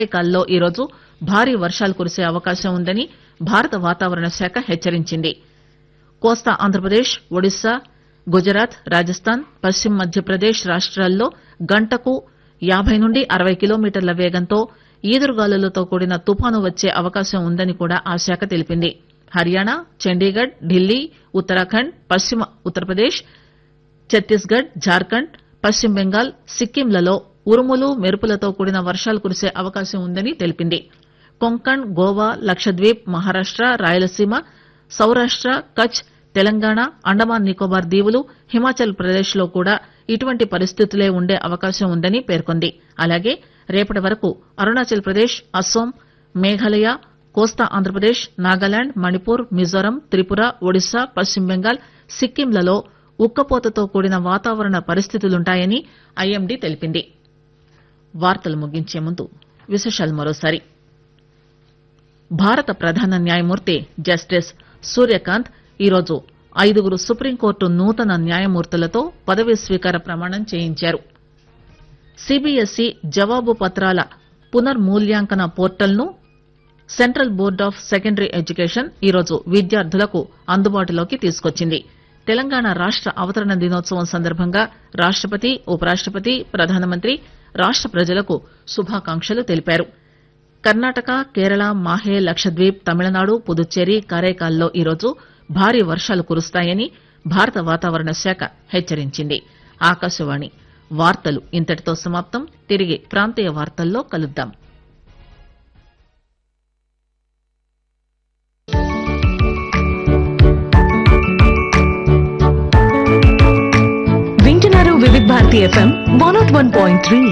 కాల్లో ఈరోజు భారీ వర్షాలు కురిసే అవకాశం ఉందని భారత వాతావరణ శాఖ హెచ్చరించింది కోస్తా ఆంధ్రప్రదేశ్ ఒడిశా గుజరాత్ రాజస్థాన్ పశ్చిమ మధ్యప్రదేశ్ రాష్ట్రాల్లో గంటకు యాబై నుండి అరవై కిలోమీటర్ల వేగంతో ఈదురుగాలులతో కూడిన తుపాను వచ్చే అవకాశం ఉందని కూడా ఆ శాఖ తెలిపింది హర్యానా చండీగఢ్ ఢిల్లీ ఉత్తరాఖండ్ పశ్చిమ ఉత్తరప్రదేశ్ ఛత్తీస్గఢ్ జార్ఖండ్ పశ్చిమ బెంగాల్ సిక్కింలలో ఉరుములు మెరుపులతో కూడిన వర్షాలు కురిసే అవకాశం ఉందని తెలిపింది కొంకణ్ గోవా లక్షద్వీప్ మహారాష్ట రాయలసీమ సౌరాష్ట కచ్ తెలంగాణ అండమాన్ నికోబార్ దీవులు హిమాచల్ ప్రదేశ్ లో కూడా ఇటువంటి పరిస్థితులే ఉండే అవకాశం ఉందని పేర్కొంది అలాగే రేపటి వరకు అరుణాచల్ ప్రదేశ్ అస్సోం మేఘాలయ కోస్తా ఆంధ్రప్రదేశ్ నాగాలాండ్ మణిపూర్ మిజోరం త్రిపుర ఒడిశా పశ్చిమ బెంగాల్ సిక్కింలలో ఉక్కపోతతో కూడిన వాతావరణ పరిస్థితులుంటాయని ఐఎండీ తెలిపింది వార్తలు ముగించే ముందు విశేషాలు మరోసారి భారత ప్రధాన న్యాయమూర్తి జస్టిస్ సూర్యకాంత్ ఈరోజు ఐదుగురు సుప్రీంకోర్టు నూతన న్యాయమూర్తులతో పదవీ స్వీకార ప్రమాణం చేయించారు సిబిఎస్ఈ జవాబు పత్రాల పునర్మూల్యాంకన పోర్టల్ను central board of secondary education ఈరోజు విద్యార్థులకు అందుబాటులోకి తీసుకొచ్చింది తెలంగాణ రాష్ట అవతరణ దినోత్సవం సందర్భంగా రాష్టపతి ఉపరాష్టపతి ప్రధానమంత్రి రాష్ట ప్రజలకు శుభాకాంక్షలు తెలిపారు కర్ణాటక కేరళ మాహే లక్షద్వీప్ తమిళనాడు పుదుచ్చేరి కారైకాల్లో ఈరోజు భారీ వర్షాలు కురుస్తాయని భారత వాతావరణ శాఖ హెచ్చరించింది ఆకాశవాణి వార్తలు ఇంతటితో సమాప్తం తిరిగి ప్రాంతీయ వార్తల్లో కలుద్దాం వింటున్నారు Vividh Bharati FM one not one point three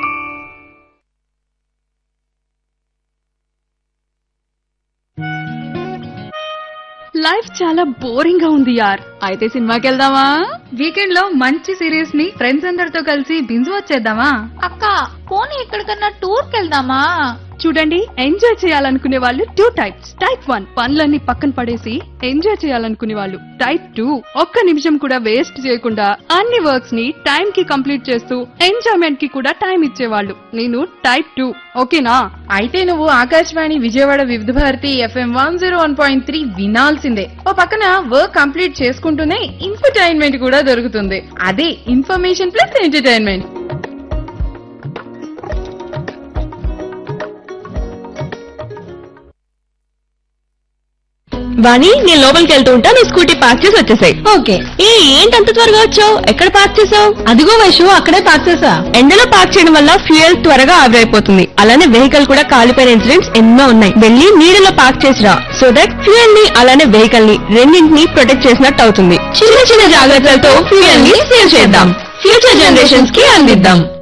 life చాలా బోరింగ్ గా ఉంది యార్ అయితే సినిమాకి వెళ్దామా వీకెండ్ లో మంచి సిరీస్ ని ఫ్రెండ్స్ అందరితో కలిసి బింజు వచ్చేద్దామా అక్క పోనీ ఎక్కడికన్నా టూర్ కెళ్దామా చూడండి ఎంజాయ్ చేయాలనుకునే వాళ్ళు టూ టైప్స్ టైప్ వన్ పనులన్నీ పక్కన పడేసి ఎంజాయ్ చేయాలనుకునే వాళ్ళు టైప్ టూ ఒక్క నిమిషం కూడా వేస్ట్ చేయకుండా అన్ని వర్క్స్ ని టైం కి కంప్లీట్ చేస్తూ ఎంజాయ్మెంట్ కి కూడా టైం ఇచ్చేవాళ్ళు నేను టైప్ టూ ఓకేనా అయితే నువ్వు Akashvani Vijayawada Vividh Bharati FM one zero one point three వినాల్సిందే ఓ పక్కన వర్క్ కంప్లీట్ చేసుకుంటూనే ఇన్ఫర్టైన్మెంట్ కూడా దొరుకుతుంది అదే ఇన్ఫర్మేషన్ ప్లస్ ఎంటర్టైన్మెంట్ వాణి నేను లోపలికి వెళ్తూ ఉంటా నువ్వు స్కూటీ పార్క్ చేసి వచ్చేసాయి ఓకే ఏ ఏంటంత త్వరగా వచ్చావు ఎక్కడ పార్క్ చేసావు అదిగో వైషు అక్కడే పార్క్ చేసా ఎండలో పార్క్ చేయడం వల్ల ఫ్యూయల్ త్వరగా ఆవిరైపోతుంది అలానే వెహికల్ కూడా కాలిపోయిన ఇన్సిడెంట్స్ ఎన్నో ఉన్నాయి వెళ్ళి నీడలో పార్క్ చేసిరా సో దట్ ఫ్యూయల్ ని అలానే వెహికల్ ని రెండింటిని ప్రొటెక్ట్ చేసినట్టు అవుతుంది చిన్న చిన్న జాగ్రత్తలతో ఫ్యూయల్ ని సేవ్ చేద్దాం ఫ్యూచర్ జనరేషన్స్ కి అందిద్దాం